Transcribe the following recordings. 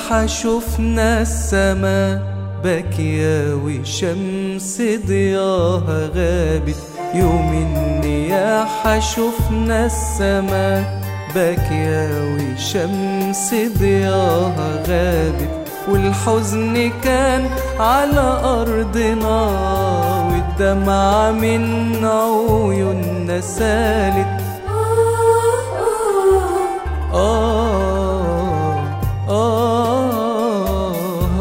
شفنا السما باكية وشمس ضياها غابت يوم النياحة شفنا السما باكية وشمس ضياها غابت والحزن كان على أرضنا والدمعة من عيوننا سالت آه آه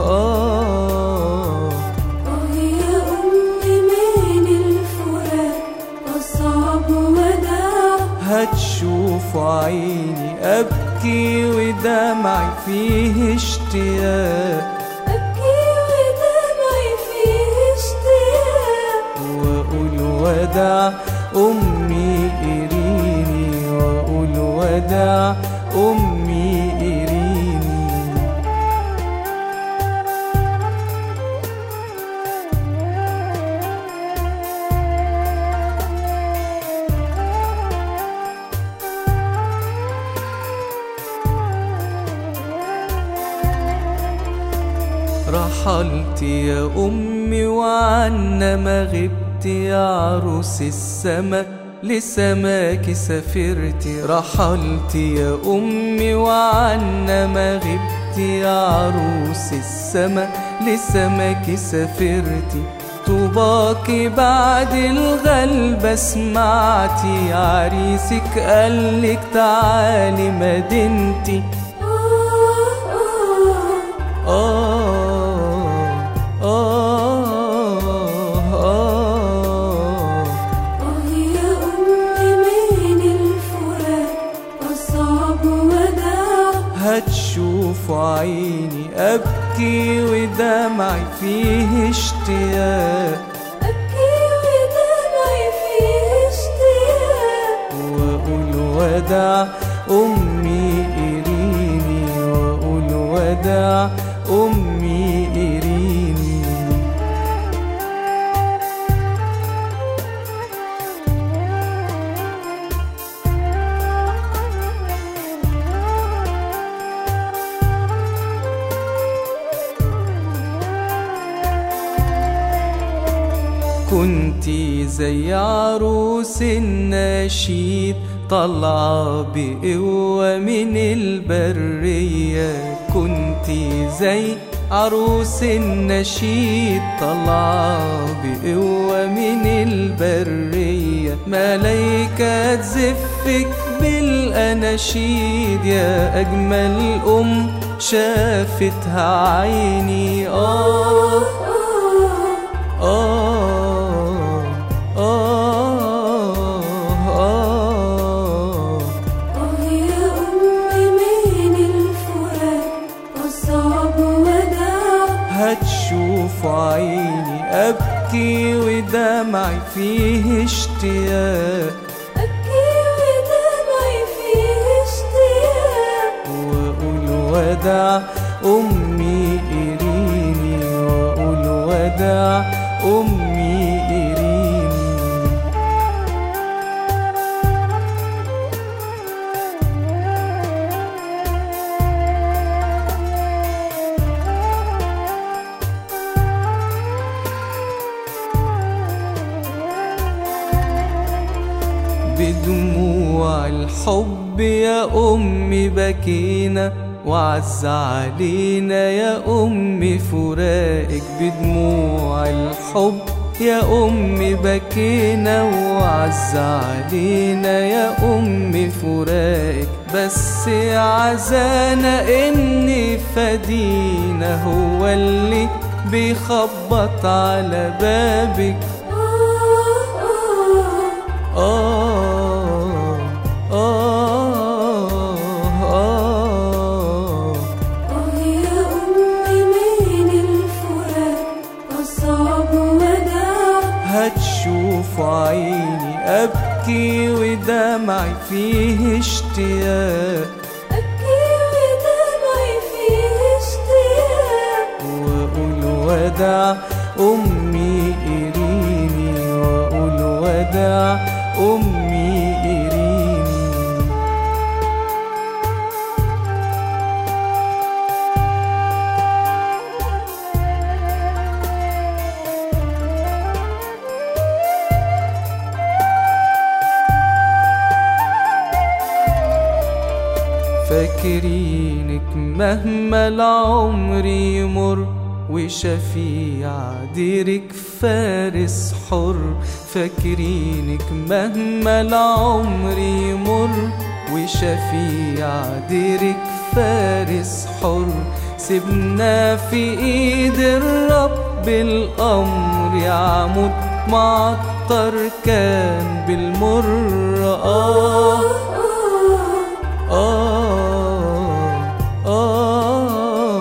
آه آه يا أمي من الفراق أصعب وداع هتشوف عيني أبكي ودمعي فيه اشتياق أبكي ودمعي فيه اشتياق وأقول وداع أمي إريني وأقول وداع أمي إريني رحلت يا أمي وعنا ما غبت يا عروس السما لسماك سافرت رحلت يا أمي وعنا ما غبت يا عروس السما لسماك سافرت طوباكي بعد الغلبة سمعتي عريسك قالك تعالي مدينتي آه آه آه آه آه آه يا أمي من الفراق أصعب وداع هتشوف عيني أبكي ودمعي فيه اشتياق أبكي ودمعي فيه اشتياق وأقول وداع أمي إريني وأقول وداع أمي إريني كنتي زي عروس النشيد طالعة بقوة من البرية كنتي زي عروس النشيد طالعة بقوة من البرية ملايكة تزفك بالأناشيد يا أجمل أم شافتها عيني آه آه آه آه آه يا أمي من الفراق أصعب وداع هتشوف عيني أبكي ودمعي فيه اشتياق أبكي ودمعي فيه اشتياق وأقول وداع أمي إريني وأقول وداع أمي إريني بدموع الحب يا أمي بكينا وعز علينا يا أمي فراقك بدموع الحب يا أمي بكينا وعز علينا يا أمي فراقك بس عزانا إني فدينا هو اللي بيخبط على بابك آه آه آه آه آه يا أمي من الفراق أصعب وداع هتشوف عيني أبكي ودمعي فيه اشتياق أبكي ودمعي فيه اشتياق وأقول وداع أمي إريني وأقول وداع أمي إريني مهما العمر يمر وشفيع ديرك فارس حر فاكرينك مهما العمر يمر وشفيع ديرك فارس حر سيبنا في ايد الرب الامر يعمد معطر كان بالمر آه آه آه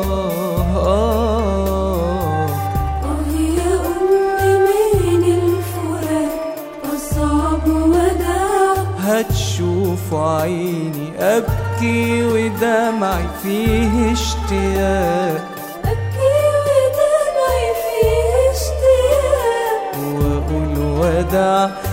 آه آه يا أمي من الفراق أصعب وداع هتشوف عيني أبكي ودمعي فيه اشتياق أبكي ودمعي فيه اشتياق وأقول وداع